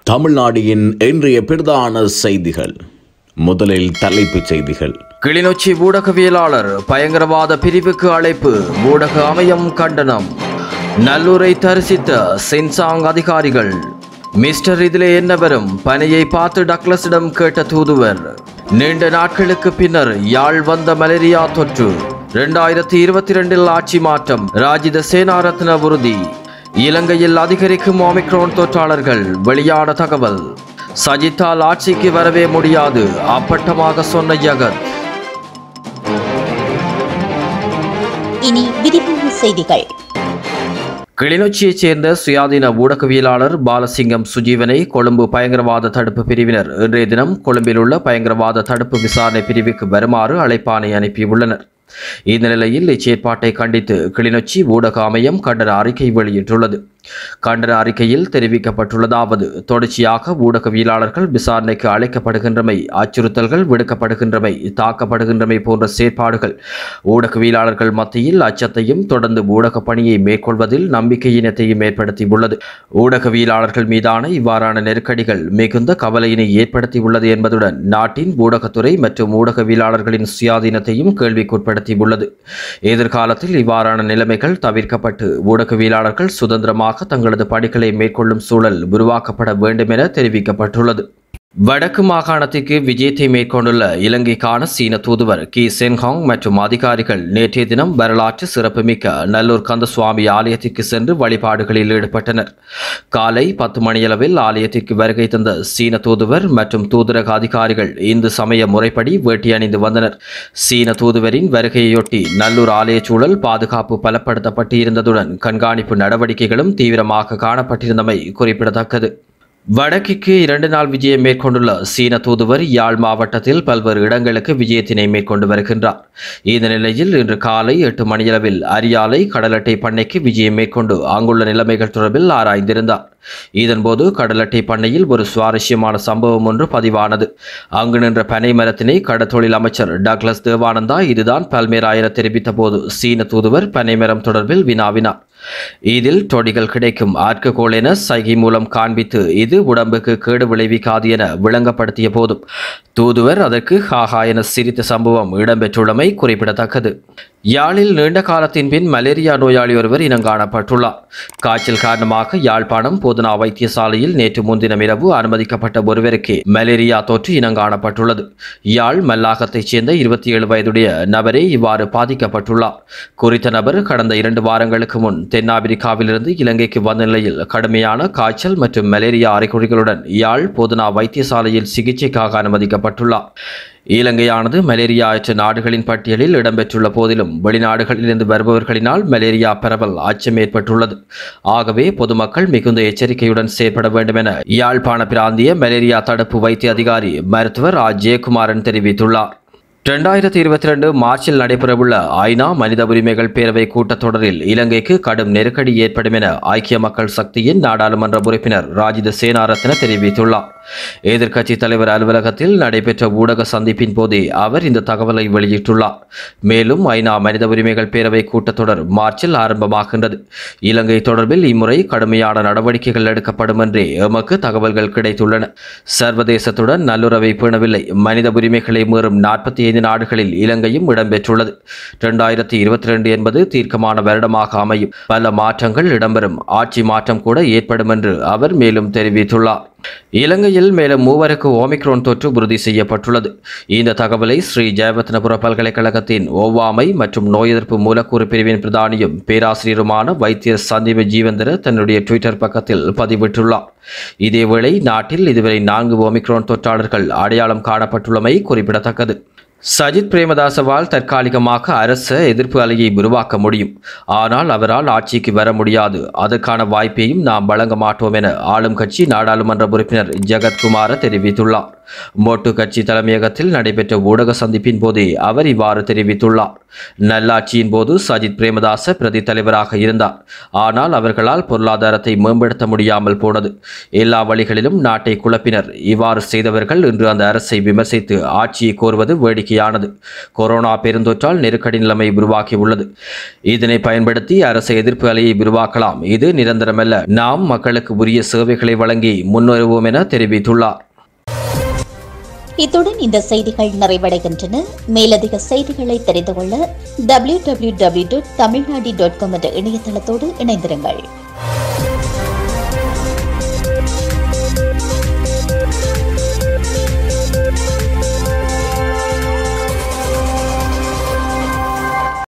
தமிழ்நாடின் இன்றைய பிரதான செய்திகள் முதலில் தலைப்புச் செய்திகள் கிளிநொச்சி ஊடகவியலாளர் பயங்கரவாத பிரிவுக்கு அழைப்பு ஊடக அமையம் கண்டனம் நல்லூரை தரிசித்த சென்சாங் அதிகாரிகள் மிஸ்டர் இதிலே என்ன வரும் பணியை பார்த்து டக்ளஸிடம் கேட்ட தூதுவர் நீண்ட நாட்களுக்கு பின்னர் யாழ் வந்த மலேரியா தொற்று இரண்டாயிரத்தி இருபத்தி ரெண்டில் ஆட்சி மாற்றம் ராஜித சேனாரத்ன உறுதி இலங்கையில் அதிகரிக்கும் ஒமிக்ரோன் தொற்றாளர்கள் வெளியான தகவல் சஜித்தால் ஆட்சிக்கு வரவே முடியாது அப்பட்டமாக சொன்ன ஜகத் இனி விரிவான செய்திகள் கிளிநொச்சியைச் சேர்ந்த சுயாதீன ஊடகவியலாளர் பாலசிங்கம் சுஜீவனை கொழும்பு பயங்கரவாத தடுப்பு பிரிவினர் இன்றைய தினம் கொழும்பில் உள்ள பயங்கரவாத தடுப்பு விசாரணை பிரிவுக்கு வருமாறு அழைப்பாணை அனுப்பியுள்ளனர் இந்த நிலையில் இச்செயற்பாட்டை கண்டித்து கிளிநொச்சி ஊடக அமையம் கண்டன அறிக்கை வெளியிட்டுள்ளது கண்டன அறிக்கையில் தெரிவிக்கப்பட்டுள்ளதாவது தொடர்ச்சியாக ஊடகவியலாளர்கள் விசாரணைக்கு அழைக்கப்படுகின்றமை அச்சுறுத்தல்கள் விடுக்கப்படுகின்றமை தாக்கப்படுகின்றமை போன்ற செயற்பாடுகள் ஊடகவியலாளர்கள் மத்தியில் அச்சத்தையும் தொடர்ந்து ஊடக பணியை மேற்கொள்வதில் நம்பிக்கையினத்தையும் ஏற்படுத்தியுள்ளது ஊடகவியலாளர்கள் மீதான இவ்வாறான நெருக்கடிகள் மிகுந்த கவலையினை ஏற்படுத்தியுள்ளது என்பதுடன் நாட்டின் ஊடகத்துறை மற்றும் ஊடகவியலாளர்களின் சுயாதீனத்தையும் கேள்விக்குட்படுத்தியுள்ளது எதிர்காலத்தில் இவ்வாறான நிலைமைகள் தவிர்க்கப்பட்டு ஊடகவியலாளர்கள் சுதந்திரமாக தங்களது பணிகளை மேற்கொள்ளும் சூழல் உருவாக்கப்பட வேண்டும் என தெரிவிக்கப்பட்டுள்ளது வடக்கு மாகாணத்திற்கு விஜயத்தை மேற்கொண்டுள்ள இலங்கைக்கான சீன தூதுவர் கி சென்ஹாங் மற்றும் அதிகாரிகள் நேற்றைய தினம் வரலாற்று சிறப்புமிக்க நல்லூர் கந்தசுவாமி ஆலயத்திற்கு சென்று வழிபாடுகளில் ஈடுபட்டனர் காலை பத்து மணியளவில் ஆலயத்திற்கு வருகை தந்த சீன தூதுவர் மற்றும் தூதரக அதிகாரிகள் இந்து சமய முறைப்படி வேட்டி அணிந்து வந்தனர் சீன தூதுவரின் வருகையொட்டி நல்லூர் ஆலய சூழல் பாதுகாப்பு பலப்படுத்தப்பட்டு இருந்ததுடன் கண்காணிப்பு நடவடிக்கைகளும் தீவிரமாக காணப்பட்டிருந்தமை குறிப்பிடத்தக்கது வடக்கிற்கு இரண்டு நாள் விஜயம் மேற்கொண்டுள்ள சீன தூதுவர் யாழ் மாவட்டத்தில் பல்வேறு இடங்களுக்கு விஜயத்தினை மேற்கொண்டு வருகின்றார் இந்த நிலையில் இன்று காலை எட்டு மணியளவில் அரியாலை கடலட்டை பண்ணைக்கு விஜயம் மேற்கொண்டு அங்குள்ள நிலைமைகள் தொடர்பில் ஆராய்ந்திருந்தார் இதன்போது கடலட்டை பண்ணையில் ஒரு சுவாரஸ்யமான சம்பவம் ஒன்று பதிவானது அங்கு நின்ற பனை மரத்தினை கடத்தொழில் அமைச்சர் டக்ளஸ் தேவானந்தா இதுதான் பல்மேரா என தெரிவித்த போது சீன தூதுவர் பனை மரம் தொடர்பில் வினாவினார் இதில் தொடிகள் கிடைக்கும் ஆற்கோள் என சைகை மூலம் காண்பித்து இது உடம்புக்கு கேடு விளைவிக்காது என விளங்கப்படுத்திய போதும் தூதுவர் அதற்கு ஹாஹா என சிரித்த சம்பவம் இடம்பெற்றுள்ளமை குறிப்பிடத்தக்கது யாழில் நீண்ட காலத்தின் பின் மலேரியா நோயாளி ஒருவர் இனங்காணப்பட்டுள்ளார் காய்ச்சல் காரணமாக யாழ்ப்பாணம் போதனா வைத்தியசாலையில் நேற்று முன்தினம் இரவு அனுமதிக்கப்பட்ட ஒருவருக்கு மலேரியா தொற்று இனங்காணப்பட்டுள்ளது யாழ் மல்லாகத்தைச் சேர்ந்த இருபத்தி ஏழு வயதுடைய நபரே இவ்வாறு பாதிக்கப்பட்டுள்ளார் குறித்த நபர் கடந்த இரண்டு வாரங்களுக்கு முன் தென்னாப்பிரிக்காவிலிருந்து இலங்கைக்கு வந்த நிலையில் கடுமையான காய்ச்சல் மற்றும் மலேரியா அறிகுறிகளுடன் யாழ் போதனா வைத்தியசாலையில் சிகிச்சைக்காக அனுமதிக்கப்பட்டுள்ளார் இலங்கையானது மலேரியா அற்ற நாடுகளின் பட்டியலில் இடம்பெற்றுள்ள போதிலும் வெளிநாடுகளிலிருந்து வருபவர்களினால் மலேரியா பரவல் அச்சம் ஏற்பட்டுள்ளது ஆகவே பொதுமக்கள் மிகுந்த எச்சரிக்கையுடன் செயற்பட வேண்டும் என யாழ்ப்பாண பிராந்திய மலேரியா தடுப்பு வைத்திய அதிகாரி மருத்துவர் ஆ ஜெயக்குமாரன் தெரிவித்துள்ளார் இரண்டாயிரத்தி இருபத்தி ரெண்டு மார்ச்சில் நடைபெறவுள்ள ஐநா மனித உரிமைகள் பேரவை கூட்டத்தொடரில் இலங்கைக்கு கடும் நெருக்கடி ஏற்படும் என ஐக்கிய மக்கள் சக்தியின் நாடாளுமன்ற உறுப்பினர் ராஜித சேனாரத்ன தெரிவித்துள்ளார் எதிர்க்கட்சித் தலைவர் அலுவலகத்தில் நடைபெற்ற ஊடக சந்திப்பின் போதே அவர் இந்த தகவலை வெளியிட்டுள்ளார் மேலும் ஐநா மனித உரிமைகள் பேரவை கூட்டத்தொடர் மார்ச்சில் ஆரம்பமாகின்றது இலங்கை தொடர்பில் இம்முறை கடுமையான நடவடிக்கைகள் எடுக்கப்படும் என்றே எமக்கு தகவல்கள் கிடைத்துள்ளன சர்வதேசத்துடன் நல்லுறவை பேணவில்லை மனித உரிமைகளை மீறும் நாற்பத்தி ஐந்து நாடுகளில் இலங்கையும் இடம்பெற்றுள்ளது இரண்டாயிரத்தி இருபத்தி ரெண்டு என்பது தீர்க்கமான வருடமாக அமையும் பல மாற்றங்கள் இடம்பெறும் ஆட்சி மாற்றம் கூட ஏற்படும் என்று அவர் மேலும் தெரிவித்துள்ளார் இலங்கையில் மேலும் மூவருக்கு ஓமிக்ரோன் தொற்று உறுதி செய்யப்பட்டுள்ளது இந்த தகவலை ஸ்ரீ ஜெயவத்னபுர பல்கலைக்கழகத்தின் ஒவ்வாமை மற்றும் நோய் எதிர்ப்பு மூலக்கூறு பிரிவின் பிரதானியும் பேராசிரியருமான வைத்தியர் சந்தீப ஜீவந்திர தன்னுடைய ட்விட்டர் பக்கத்தில் பதிவிட்டுள்ளார் இதேவேளை நாட்டில் இதுவரை நான்கு ஓமிக்ரோன் தொற்றாளர்கள் அடையாளம் காணப்பட்டுள்ளமை குறிப்பிடத்தக்கது சஜித் பிரேமதாசவால் தற்காலிகமாக அரச எதிர்ப்பு அலையை உருவாக்க முடியும் ஆனால் அவரால் ஆட்சிக்கு வர முடியாது அதற்கான வாய்ப்பையும் நாம் வழங்க மாட்டோம் என ஆளும் கட்சி நாடாளுமன்ற உறுப்பினர் ஜெகத்குமார தெரிவித்துள்ளார் மோட்டு கட்சி தலைமையகத்தில் நடைபெற்ற ஊடக சந்திப்பின் போதே அவர் இவ்வாறு தெரிவித்துள்ளார் நல்லாட்சியின் போது சஜித் பிரேமதாச பிரதி தலைவராக இருந்தார் ஆனால் அவர்களால் பொருளாதாரத்தை மேம்படுத்த முடியாமல் போனது எல்லா வழிகளிலும் நாட்டை குழப்பினர் இவ்வாறு செய்தவர்கள் இன்று அந்த அரசை விமர்சித்து ஆட்சியை கோருவது வேடிக்கையானது கொரோனா பெருந்தொற்றால் நெருக்கடி நிலைமை உருவாகியுள்ளது இதனை பயன்படுத்தி அரசு எதிர்ப்பு அலையை உருவாக்கலாம் இது நிரந்தரமல்ல நாம் மக்களுக்கு உரிய சேவைகளை வழங்கி முன்வருவோம் என தெரிவித்துள்ளார் இத்துடன் இந்த செய்திகள் நிறைவடைகின்றன மேலதிக செய்திகளை தெரிந்து கொள்ள W W W dot Tamil Nadu dot com என்ற இணையதளத்தோடு இணைந்திருங்கள்